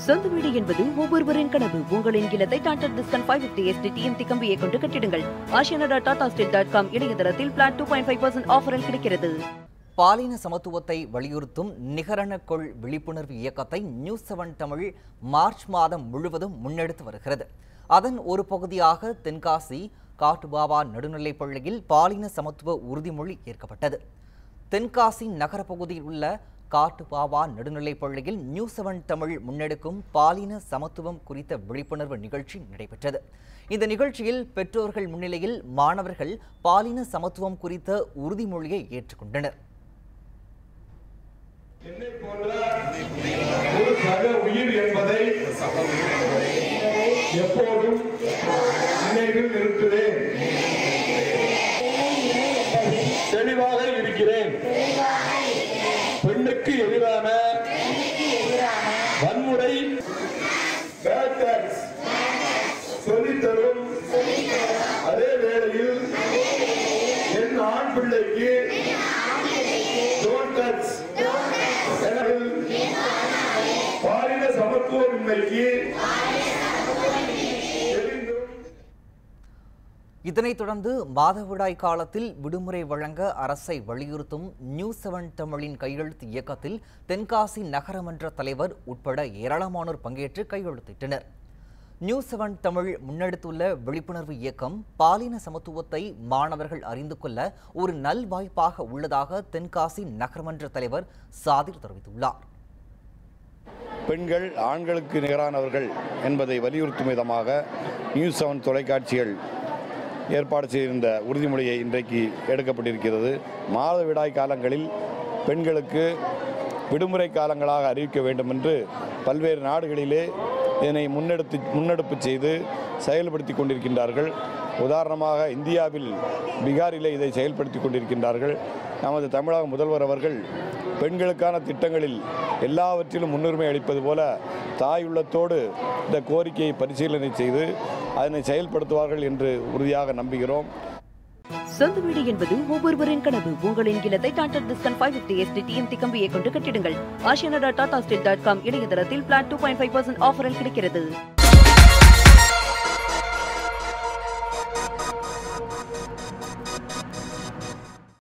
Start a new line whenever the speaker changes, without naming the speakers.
சொந்த வீடு என்பது ஒவ்வொருவரின் கனவு உங்களின் இல்லத்தை Tata Tiscon five fifty SD TMT கம்பியை கொண்டு கட்டிடுங்கள் Aashiyana Tata Steel dot com இணையதளத்தில் flat two point five percent ஆஃபரில் கிடைக்கிறது
பாலின சமத்துவத்தை வலியுறுத்தும் நிகரண கொள் விழிப்புணர்வு இயக்கத்தை நியூஸ் செவன் தமிழ் மார்ச் மாதம் முழுவதும் முன்னெடுத்து வருகிறது அதன் ஒரு பகுதியாக தென்காசி காட்டுபாபா நடுநிலைப் பள்ளியில் பாலின சமத்துவ உறுதிமொழி ஏற்கப்பட்டது தென்காசி நகர பகுதியில் உள்ள காட்டுபாபா நடுநிலைப் பள்ளியில் நியூஸ் செவன் தமிழ் முன்னெடுக்கும் பாலின சமத்துவம் குறித்த விழிப்புணர்வு நிகழ்ச்சி நடைபெற்றது இந்த நிகழ்ச்சியில் பெற்றோர்கள் முன்னிலையில் மாணவர்கள் பாலின சமத்துவம் குறித்த உறுதிமொழியை ஏற்றுக்கொண்டனர்
என்னை போன்ற ஒரு சக உயிர் என்பதை எப்போதும் நினைவில் நிறுத்துவேன் தெளிவாக இருக்கிறேன் பெண்ணுக்கு எதிரான வன்முறை bad acts சொல்லித்தரும் அதே வேளையில் என் ஆண் பிள்ளைக்கு don't touch எனவே பாலின சமத்துவமின்மைக்கு தெரிந்தும்
இதனைத் தொடர்ந்து மாதவிடாய் காலத்தில் விடுமுறை வழங்க அரசை வலியுறுத்தும் நியூஸ் செவன் தமிழின் கையெழுத்து இயக்கத்தில் தென்காசி நகரமன்ற தலைவர் உட்பட ஏராளமானோர் பங்கேற்று கையெழுத்திட்டனர் நியூஸ் செவன் தமிழ் முன்னெடுத்துள்ள விழிப்புணர்வு இயக்கம் பாலின சமத்துவத்தை மாணவர்கள் அறிந்து கொள்ள ஒரு நல்வாய்ப்பாக உள்ளதாக தென்காசி நகரமன்ற தலைவர் சாதிர் தெரிவித்துள்ளார்
பெண்கள் ஆண்களுக்கு நிகரானவர்கள் என்பதை வலியுறுத்தும் விதமாக நியூஸ் செவன் தொலைக்காட்சிகள் ஏற்பாடு செய்திருந்த உறுதிமொழியை இன்றைக்கு எடுக்கப்பட்டிருக்கிறது மாதவிடாய் காலங்களில் பெண்களுக்கு விடுமுறை காலங்களாக அறிவிக்க வேண்டும் என்று பல்வேறு நாடுகளிலே இதனை முன்னெடுத்து முன்னெடுப்பு செய்து செயல்படுத்தி கொண்டிருக்கின்றார்கள் உதாரணமாக இந்தியாவில் பீகாரிலே இதை செயல்படுத்தி கொண்டிருக்கின்றார்கள் நமது தமிழக முதல்வர் அவர்கள் பெண்களுக்கான திட்டங்களில் எல்லாவற்றிலும் முன்னுரிமை அளிப்பது போல தாய் உள்ளத்தோடு இந்த கோரிக்கையை பரிசீலனை செய்து அதனை செயல்படுத்துவார்கள் என்று உறுதியாக நம்புகிறோம்
சொந்த வீடு என்பது ஒவ்வொருவரின் கனவு உங்களின் இல்லத்தை Tata Tiscon five fifty SD TMT கம்பியை கொண்டு கட்டிடுங்கள் Aashiyana Tata Steel dot com இணையதளத்தில் flat two point five percent ஆஃபரில் கிடைக்கிறது